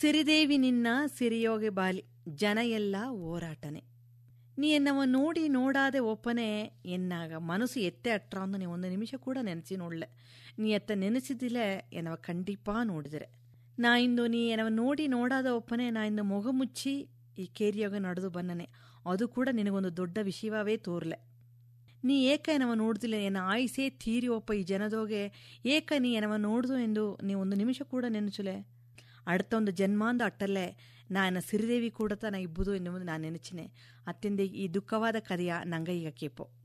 ಸಿರಿದೇವಿ ನಿನ್ನ ಸಿರಿಯೋಗೆ ಬಾಲಿ ಜನ ಎಲ್ಲ ಓರಾಟನೆ ನೀ ಎನ್ನವ ನೋಡಿ ನೋಡಾದೆ ಒಪ್ಪನೆ ಎನ್ನಾಗ ಮನಸ್ಸು ಎತ್ತೆ ಅಟ್ರ ಅಂದು ನೀ ಒಂದು ನಿಮಿಷ ಕೂಡ ನೆನೆಸಿ ನೋಡ್ಲೆ ನೀ ಎತ್ತ ನೆನೆಸಿದಿಲ್ಲ ಎನ್ನವ ಖಂಡಿಪಾ ನೋಡಿದರೆ ನಾ ಇಂದು ನೀ ಎನ್ನವ ನೋಡಿ ನೋಡಾದ ಒಪ್ಪನೆ ನಾ ಇಂದು ಮೊಗ ಮುಚ್ಚಿ ಈ ಕೇರಿಯೋಗ ನಡೆದು ಬನ್ನನೆ ಅದು ಕೂಡ ನಿನಗೊಂದು ದೊಡ್ಡ ವಿಷಯವೇ ತೋರ್ಲೆ ನೀ ಏಕ ಏನವ ನೋಡ್ದಿಲ್ಲ ಎನ್ನ ಆಯ್ಸೇ ತೀರಿ ಒಪ್ಪ ಈ ಜನದೋಗೆ ಏಕ ನೀ ಏನವ ನೋಡ್ದು ಎಂದು ನೀ ಒಂದು ನಿಮಿಷ ಕೂಡ ನೆನಚುಲೆ അടുത്ത ಒಂದು ಜನ್ಮಾಂದ ಅಟ್ಟಲ್ಲೇ ನಾನು ಸಿರಿದೇವಿ ಕೂಡ ನಾ ಇಬ್ಬುದು ಎನ್ನುವುದು ನಾನು ನೆನಚಿನೆ ಅತ್ಯಂತ ಈ ದುಃಖವಾದ ಕಥೆಯ ನಂಗ ಈಗ ಕೇಪೋ